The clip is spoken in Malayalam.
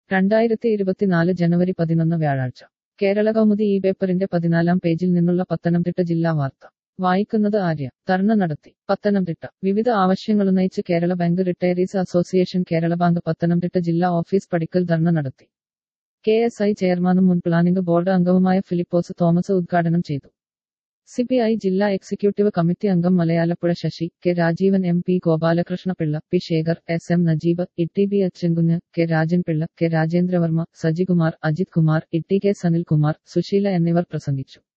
രണ്ടായിരത്തി ഇരുപത്തിനാല് ജനുവരി പതിനൊന്ന് വ്യാഴാഴ്ച കേരള കൗമുദി ഈ പേപ്പറിന്റെ പതിനാലാം പേജിൽ നിന്നുള്ള പത്തനംതിട്ട ജില്ലാ വാർത്ത വായിക്കുന്നത് ആര്യ ധർണ നടത്തി പത്തനംതിട്ട വിവിധ ആവശ്യങ്ങളുന്നയിച്ച് Kerala bank retirees association Kerala bank Pathanamthitta ജില്ലാ ഓഫീസ് പടിക്കൽ ധർണ നടത്തി കെ എസ് ഐ ചെയർമാനും മുൻ പ്ലാനിംഗ് ബോർഡ് അംഗവുമായ ഫിലിപ്പോസ് തോമസ് ഉദ്ഘാടനം ചെയ്തു സിപിഐ ജില്ലാ എക്സിക്യൂട്ടീവ് കമ്മിറ്റി അംഗം Malayalapuzha Sasi K Rajeevan M P Gopalakrishnapillai P Sekhar S M Najeeb Itty B Achankunju K Rajanpillai K Rajendravarma Sajikumar Ajith Kumar Itty K Sanilkumar Susheela എന്നിവർ പ്രസംഗിച്ചു